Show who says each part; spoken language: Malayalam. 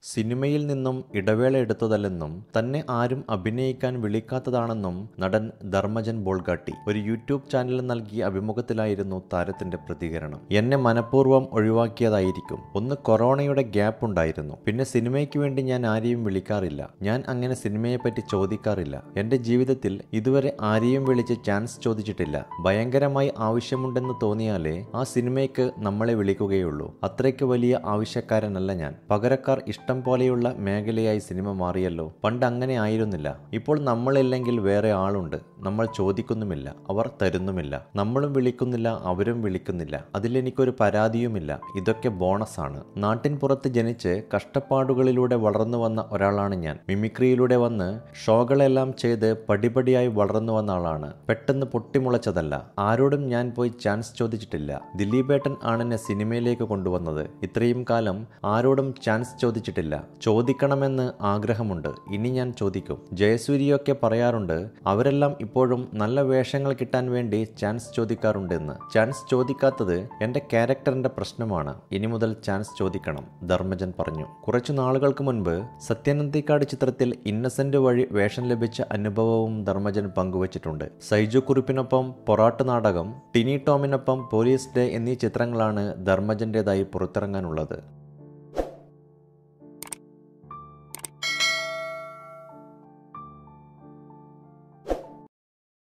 Speaker 1: സിനിമയിൽ നിന്നും ഇടവേള എടുത്തതല്ലെന്നും തന്നെ ആരും അഭിനയിക്കാൻ വിളിക്കാത്തതാണെന്നും നടൻ ധർമ്മജൻ ബോൾഗാട്ടി ഒരു യൂട്യൂബ് ചാനലിൽ നൽകിയ അഭിമുഖത്തിലായിരുന്നു താരത്തിന്റെ പ്രതികരണം എന്നെ മനഃപൂർവ്വം ഒഴിവാക്കിയതായിരിക്കും ഒന്ന് കൊറോണയുടെ ഗ്യാപ്പ് ഉണ്ടായിരുന്നു പിന്നെ സിനിമയ്ക്ക് വേണ്ടി ഞാൻ ആരെയും വിളിക്കാറില്ല ഞാൻ അങ്ങനെ സിനിമയെപ്പറ്റി ചോദിക്കാറില്ല എന്റെ ജീവിതത്തിൽ ഇതുവരെ ആരെയും വിളിച്ച് ചാൻസ് ചോദിച്ചിട്ടില്ല ഭയങ്കരമായി ആവശ്യമുണ്ടെന്ന് തോന്നിയാലേ ആ സിനിമയ്ക്ക് നമ്മളെ വിളിക്കുകയുള്ളൂ അത്രയ്ക്ക് വലിയ ആവശ്യക്കാരനല്ല ഞാൻ പകരക്കാർ ഇഷ്ടം പോലെയുള്ള മേഖലയായി സിനിമ മാറിയല്ലോ പണ്ട് അങ്ങനെ ആയിരുന്നില്ല ഇപ്പോൾ നമ്മളില്ലെങ്കിൽ വേറെ ആളുണ്ട് നമ്മൾ ചോദിക്കുന്നുമില്ല അവർ തരുന്നുമില്ല നമ്മളും വിളിക്കുന്നില്ല അവരും വിളിക്കുന്നില്ല അതിലെനിക്കൊരു പരാതിയുമില്ല ഇതൊക്കെ ബോണസാണ് നാട്ടിൻ പുറത്ത് ജനിച്ച് കഷ്ടപ്പാടുകളിലൂടെ വളർന്നു വന്ന ഒരാളാണ് ഞാൻ മിമിക്രിയിലൂടെ വന്ന് ഷോകളെല്ലാം ചെയ്ത് പടിപടിയായി വളർന്നു വന്ന ആളാണ് പെട്ടെന്ന് പൊട്ടിമുളച്ചതല്ല ആരോടും ഞാൻ പോയി ചാൻസ് ചോദിച്ചിട്ടില്ല ദിലീപേട്ടൻ ആണ് എന്നെ സിനിമയിലേക്ക് കൊണ്ടുവന്നത് ഇത്രയും കാലം ആരോടും ചാൻസ് ചോദിച്ചിട്ടില്ല ചോദിക്കണമെന്ന് ആഗ്രഹമുണ്ട് ഇനി ഞാൻ ചോദിക്കും ജയസൂര്യയൊക്കെ പറയാറുണ്ട് അവരെല്ലാം ഇപ്പോഴും നല്ല വേഷങ്ങൾ കിട്ടാൻ വേണ്ടി ചാൻസ് ചോദിക്കാറുണ്ടെന്ന് ചാൻസ് ചോദിക്കാത്തത് എന്റെ ക്യാരക്ടറിന്റെ പ്രശ്നമാണ് ഇനി മുതൽ ചാൻസ് ചോദിക്കണം ധർമ്മജൻ പറഞ്ഞു കുറച്ചു നാളുകൾക്ക് മുൻപ് സത്യനന്ദിക്കാട് ചിത്രത്തിൽ ഇന്നസെന്റ് വഴി വേഷം ലഭിച്ച അനുഭവവും ധർമ്മജൻ പങ്കുവച്ചിട്ടുണ്ട് സൈജു കുറിപ്പിനൊപ്പം പൊറാട്ട് നാടകം ടിനി ടോമിനൊപ്പം പോലീസ് ഡേ എന്നീ ചിത്രങ്ങളാണ് ധർമ്മജന്റേതായി പുറത്തിറങ്ങാനുള്ളത്